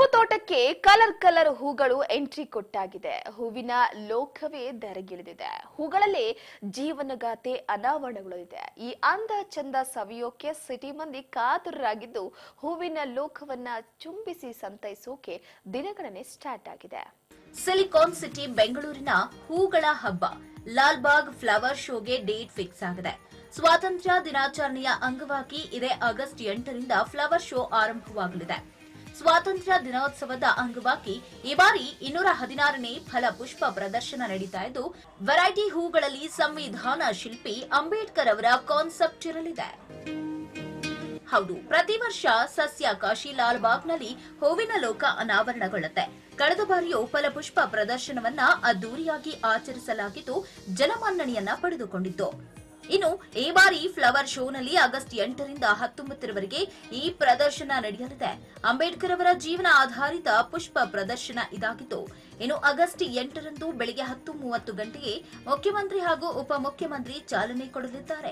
ತೋಟಕ್ಕೆ colour colour ಹೂಗಳು entry ಕೊಟ್ಟಾಗಿದೆ ಹೂವಿನ ಲೋಕವೇ ಧರೆಗಿಳಿದಿದೆ ಹೂಗಳಲ್ಲಿ ಜೀವನಗಾಥೆ ಅನಾವರಣಗೊಳ್ಳಲಿದೆ ಈ ಅಂದ ಚಂದ ಸವಿಯೋಕೆ ಸಿಟಿ ಮಂದಿ ಕಾತುರರಾಗಿದ್ದು ಹೂವಿನ ಲೋಕವನ್ನ ಚುಂಬಿಸಿ ಸಂತೈಸೋಕೆ ದಿನಗಣನೆ ಸ್ಟಾರ್ಟ್ ಆಗಿದೆ ಸಿಲಿಕಾನ್ ಸಿಟಿ ಬೆಂಗಳೂರಿನ ಹೂಗಳ ಹಬ್ಬ ಲಾಲ್ಬಾಗ್ ಫ್ಲವರ್ ಶೋಗೆ ಡೇಟ್ ಫಿಕ್ಸ್ ಆಗಿದೆ ಸ್ವಾತಂತ್ರ್ಯ ದಿನಾಚರಣೆಯ ಅಂಗವಾಗಿ ಇದೇ ಆಗಸ್ಟ್ ಎಂಟರಿಂದ ಫ್ಲವರ್ ಶೋ ಆರಂಭವಾಗಲಿದೆ ಸ್ವಾತಂತ್ರ್ಯ ದಿನೋತ್ಸವದ ಅಂಗವಾಗಿ ಈ ಬಾರಿ ಇನ್ನೂರ ಹದಿನಾರನೇ ಫಲಪುಷ್ಪ ಪ್ರದರ್ಶನ ನಡೀತಾ ಇದ್ದು ವೆರೈಟಿ ಹೂಗಳಲ್ಲಿ ಸಂವಿಧಾನ ಶಿಲ್ಪಿ ಅಂಬೇಡ್ಕರ್ ಅವರ ಕಾನ್ಸೆಪ್ಟ್ ಇರಲಿದೆ ಹೌದು ಪ್ರತಿ ವರ್ಷ ಸಸ್ಯ ಕಾಶಿ ಲಾಲ್ಬಾಗ್ನಲ್ಲಿ ಹೂವಿನ ಲೋಕ ಅನಾವರಣಗೊಳ್ಳುತ್ತೆ ಕಳೆದ ಬಾರಿಯೂ ಫಲಪುಷ್ಪ ಪ್ರದರ್ಶನವನ್ನ ಅದ್ದೂರಿಯಾಗಿ ಆಚರಿಸಲಾಗಿದ್ದು ಜನಮನ್ನಣೆಯನ್ನ ಪಡೆದುಕೊಂಡಿತ್ತು ಇನ್ನು ಈ ಬಾರಿ ಫ್ಲವರ್ ಶೋನಲ್ಲಿ ಆಗಸ್ಟ್ ಎಂಟರಿಂದ ಹತ್ತೊಂಬತ್ತರವರೆಗೆ ಈ ಪ್ರದರ್ಶನ ನಡೆಯಲಿದೆ ಅಂಬೇಡ್ಕರ್ ಅವರ ಜೀವನ ಆಧಾರಿತ ಪುಷ್ಪ ಪ್ರದರ್ಶನ ಇದಾಗಿದ್ದು ಇನ್ನು ಆಗಸ್ಟ್ ಎಂಟರಂದು ಬೆಳಗ್ಗೆ ಹತ್ತು ಮೂವತ್ತು ಗಂಟೆಗೆ ಮುಖ್ಯಮಂತ್ರಿ ಹಾಗೂ ಉಪಮುಖ್ಯಮಂತ್ರಿ ಚಾಲನೆ ಕೊಡಲಿದ್ದಾರೆ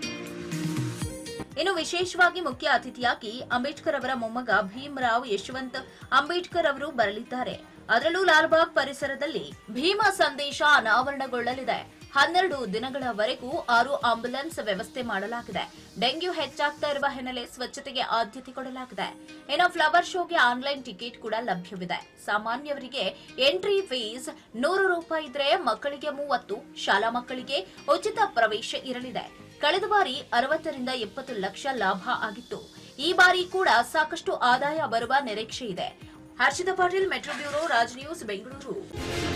ಇನ್ನು ವಿಶೇಷವಾಗಿ ಮುಖ್ಯ ಅತಿಥಿಯಾಗಿ ಅಂಬೇಡ್ಕರ್ ಅವರ ಮೊಮ್ಮಗ ಭೀಮರಾವ್ ಯಶವಂತ್ ಅಂಬೇಡ್ಕರ್ ಅವರು ಬರಲಿದ್ದಾರೆ ಅದರಲ್ಲೂ ಲಾಲ್ಬಾಗ್ ಪರಿಸರದಲ್ಲಿ ಭೀಮ ಸಂದೇಶ ಅನಾವರಣಗೊಳ್ಳಲಿದೆ ಹನ್ನೆರಡು ದಿನಗಳವರೆಗೂ ಆರು ಆಂಬ್ಯುಲೆನ್ಸ್ ವ್ಯವಸ್ಥೆ ಮಾಡಲಾಗಿದೆ ಡೆಂಗ್ಯೂ ಹೆಚ್ಚಾಗ್ತಾ ಇರುವ ಹಿನ್ನೆಲೆ ಸ್ವಚ್ಛತೆಗೆ ಆದ್ಯತೆ ಕೊಡಲಾಗಿದೆ ಇನ್ನು ಫ್ಲವರ್ ಶೋಗೆ ಆನ್ಲೈನ್ ಟಿಕೆಟ್ ಕೂಡ ಲಭ್ಯವಿದೆ ಸಾಮಾನ್ಯವರಿಗೆ ಎಂಟ್ರಿ ಫೀಸ್ ನೂರು ರೂಪಾಯಿ ಇದ್ರೆ ಮಕ್ಕಳಿಗೆ ಮೂವತ್ತು ಶಾಲಾ ಮಕ್ಕಳಿಗೆ ಉಚಿತ ಪ್ರವೇಶ ಇರಲಿದೆ ಕಳೆದ ಬಾರಿ ಅರವತ್ತರಿಂದ ಎಪ್ಪತ್ತು ಲಕ್ಷ ಲಾಭ ಆಗಿತ್ತು ಈ ಬಾರಿ ಕೂಡ ಸಾಕಷ್ಟು ಆದಾಯ ಬರುವ ನಿರೀಕ್ಷೆ ಇದೆ Harshita Patil metro bureau Raj news Bengaluru